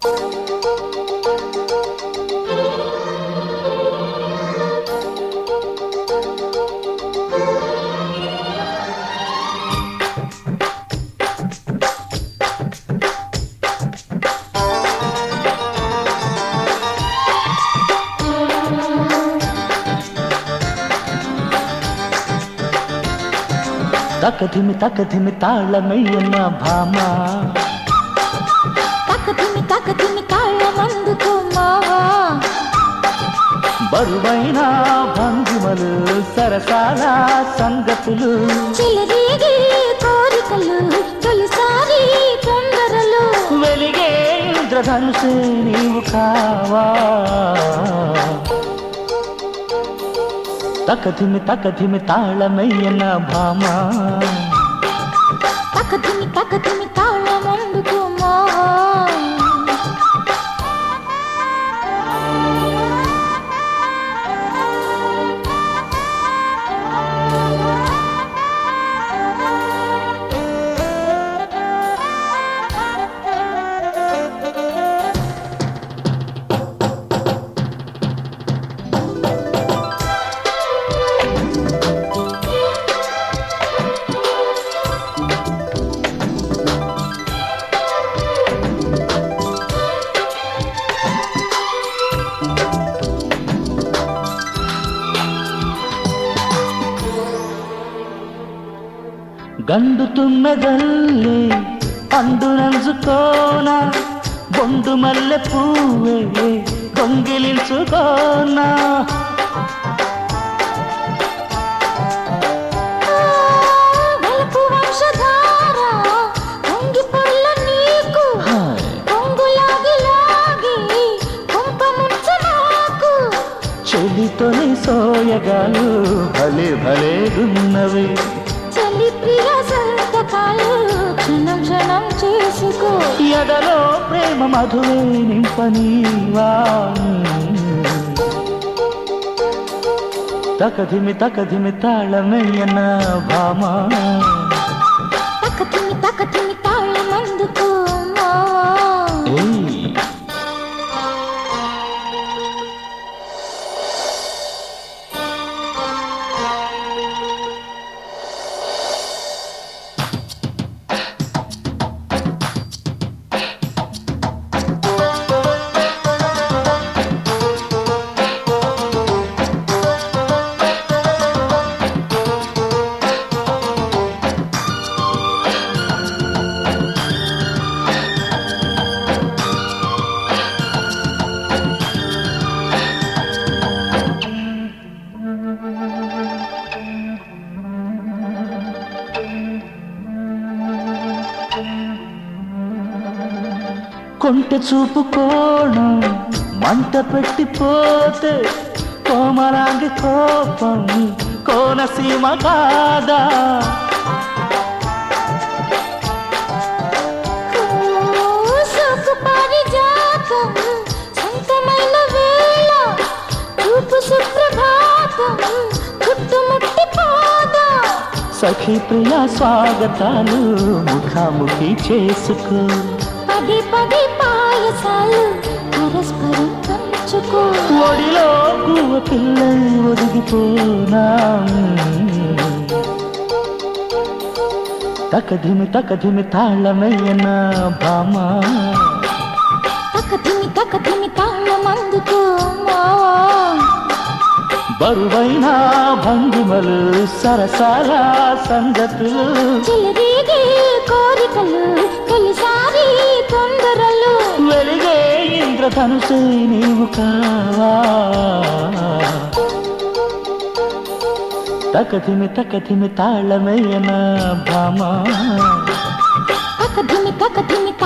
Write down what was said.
తకధిమి తకధిమి తాళమయ్యన్న భామ తకతిమి తకతిమి తాళమందుకో మావా బరువైన భంగిమలు సరసాల సంగతులు చిలరేగి కోరికలు తొలిసారి తొందరలు వెలిగే ఇంద్రధనుసే నీవు కావా తకధిమి తకధిమి తాళమయ్యన్న భామ తకతిమి తకతిమి తాళమందుకో మావా ಗಂಡು ತುಮ್ಮೆದಲ್ಲಿ ಅಂಡು ನಂಜುಕೋನ ಬೊಂಡು ಮಲ್ಲೆ ಪೂವೆ ದೊಂಗಿಲಿಂಚುಕೋನ వెలుపు వంశధార పొంగి పొల్ల నీకు పొంగులాగి లాగి కొంప ముంచు నాకు చెలితోని సోయగాలు భలే భలే గున్నవి చలి ప్రియ సంతకాలు క్షణం క్షణం చేసుకో ఎదలో ప్రేమ మధువే నింపనీవా తకధిమి తకధిమి తాళమయ్యన భామా తకతిమి తకతిమి తాళమందుకో మావా ఏయ్ కొంటె చూపు కోణం మంట పెట్టిపోతే కోమలాంగి కోపం కోనసీమ కాదా సోకు పారిజాతం సొంతమైన వేళ రూపు సుప్రభాతం చుట్టుముట్టి పాదా సఖీ ప్రియ స్వాగతాలు ముఖాముఖి చేసుకో పది పది పాయసాలు పరస్పరం పంచుకో ఒడిలో గువ్వ పిల్లై ఒదిగిపోనా తకధిమి తకధిమి తాళమయ్యన భామా తకతిమి తకతిమి తాళమందుకో మావా బరువైన భంగిమలు సరసాల సంగతులు చిలరేగే కోరికలు తొలిసారి తొందరలు వెలిగే ఇంద్రధనుసే నీవు కావా తకధిమి తకధిమి తాళమయ్యన భామా తకతిమి తకతిమి